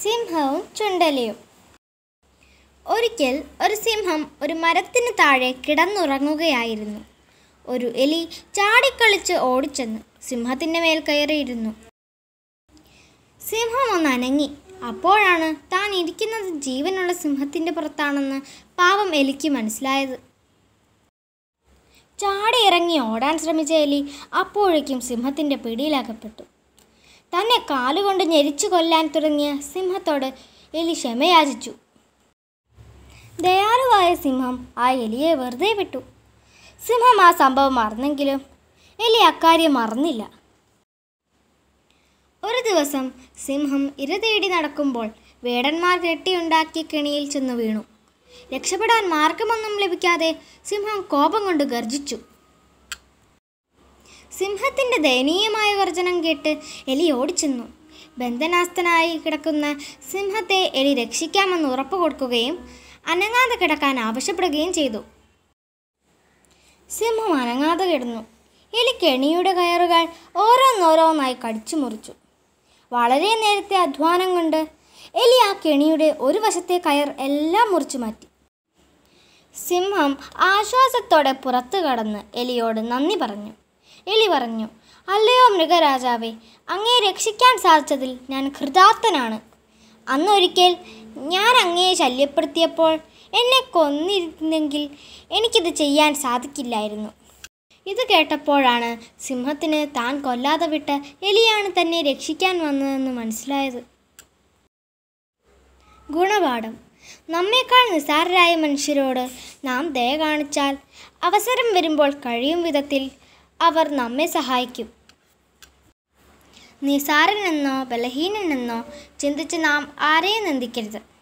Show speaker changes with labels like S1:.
S1: സിംഹവും ചുണ്ടലിയും ഒരിക്കൽ ഒരു സിംഹം ഒരു മരത്തിന് താഴെ കിടന്നുറങ്ങുകയായിരുന്നു ഒരു എലി ചാടിക്കളിച്ച് ഓടിച്ചെന്ന് സിംഹത്തിൻ്റെ മേൽ കയറിയിരുന്നു സിംഹം ഒന്ന് അനങ്ങി അപ്പോഴാണ് താൻ ഇരിക്കുന്നത് ജീവനുള്ള സിംഹത്തിൻ്റെ പുറത്താണെന്ന് പാവം എലിക്ക് മനസ്സിലായത് ചാടി ഇറങ്ങി ഓടാൻ ശ്രമിച്ച എലി അപ്പോഴേക്കും സിംഹത്തിൻ്റെ പിടിയിലാക്കപ്പെട്ടു തന്നെ കാലുകൊണ്ട് ഞെരിച്ചു കൊല്ലാൻ തുടങ്ങിയ സിംഹത്തോട് എലി ക്ഷമയാചിച്ചു ദയാലുവായ സിംഹം ആ എലിയെ വെറുതെ വിട്ടു സിംഹം ആ സംഭവം മറന്നെങ്കിലും എലി അക്കാര്യം മറന്നില്ല ഒരു ദിവസം സിംഹം ഇര തേടി നടക്കുമ്പോൾ വേടന്മാർ കെട്ടിയുണ്ടാക്കിയ കെണിയിൽ ചെന്ന് വീണു രക്ഷപ്പെടാൻ മാർഗമൊന്നും ലഭിക്കാതെ സിംഹം കോപം കൊണ്ട് ഗർജിച്ചു സിംഹത്തിൻ്റെ ദയനീയമായ ഗർജനം കേട്ട് എലി ഓടിച്ചെന്നു ബന്ധനാസ്ഥനായി കിടക്കുന്ന സിംഹത്തെ എലി രക്ഷിക്കാമെന്ന് ഉറപ്പ് കൊടുക്കുകയും അനങ്ങാതെ കിടക്കാൻ ആവശ്യപ്പെടുകയും ചെയ്തു സിംഹം അനങ്ങാതെ കിടന്നു എലി കെണിയുടെ കയറുകൾ ഓരോന്നോരോന്നായി കടിച്ചു മുറിച്ചു വളരെ നേരത്തെ അധ്വാനം കൊണ്ട് എലി ആ കെണിയുടെ ഒരു വശത്തെ കയർ എല്ലാം മുറിച്ചു മാറ്റി സിംഹം ആശ്വാസത്തോടെ പുറത്തു കടന്ന് എലിയോട് നന്ദി പറഞ്ഞു എലി പറഞ്ഞു അല്ലയോ മൃഗരാജാവേ അങ്ങയെ രക്ഷിക്കാൻ സാധിച്ചതിൽ ഞാൻ കൃതാർത്ഥനാണ് അന്നൊരിക്കൽ ഞാൻ അങ്ങയെ ശല്യപ്പെടുത്തിയപ്പോൾ എന്നെ കൊന്നിരുന്നെങ്കിൽ എനിക്കിത് ചെയ്യാൻ സാധിക്കില്ലായിരുന്നു ഇത് കേട്ടപ്പോഴാണ് സിംഹത്തിന് താൻ കൊല്ലാതെ വിട്ട എലിയാണ് തന്നെ രക്ഷിക്കാൻ വന്നതെന്ന് മനസ്സിലായത് ഗുണപാഠം നമ്മേക്കാൾ നിസ്സാരരായ മനുഷ്യരോട് നാം ദയ കാണിച്ചാൽ അവസരം വരുമ്പോൾ കഴിയും വിധത്തിൽ അവർ നമ്മെ സഹായിക്കും നിസാരനെന്നോ ബലഹീനനെന്നോ ചിന്തിച്ച് നാം ആരെയും നിന്ദിക്കരുത്